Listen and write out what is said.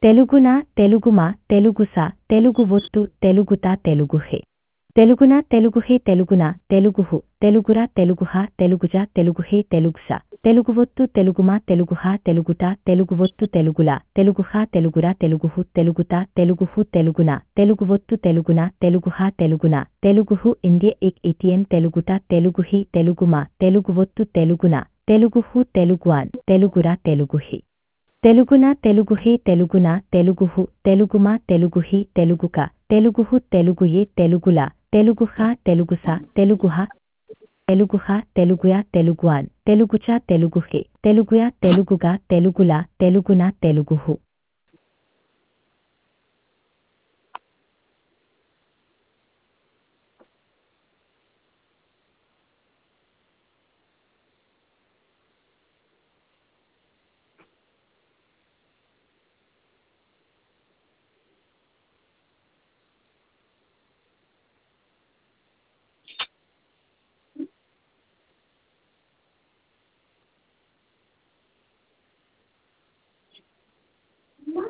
తెలుగున తెలుగుమా తెలుగుస తెలుగు ఒత్తు తెలుగుత తెలుగుహే తెలుగున తెలుగుహే తెలుగున తెలుగుహు తెలుగురా తెలుగుహ తెలుగుజ తెలుగుహే తెలుగుస తెలుగు ఒత్తు తెలుగుమా తెలుగుహ తెలుగుట తెలుగు ఒత్తు తెలుగుల తెలుగుహ తెలుగురా తెలుగుహు తెలుగుత తెలుగుహు తెలుగున తెలుగు ఒత్తు తెలుగున తెలుగుహ తెలుగున తెలుగుహు ఇండియ ఇక్ ఇటియన్ తెలుగుట తెలుగుహి తెలుగుమా తెలుగు ఒత్తు తెలుగున తెలుగుహు తెలుగువాన్ తెలుగురా తెలుగుహి తెలుగున తెలుగుహే తెలుగున తెలుగుహు తెలుగుమా తెలుగుహి తెలుగుక తెలుగుహు తెలుగుయే తెలుగుల తెలుగుహ తెలుగుస తెలుగుహ తెలుగుహ తెలుగుయా తెలుగువాన్ తెలుగుచ తెలుగుహే తెలుగుయా తెలుగుగా తెలుగుల తెలుగున తెలుగుహు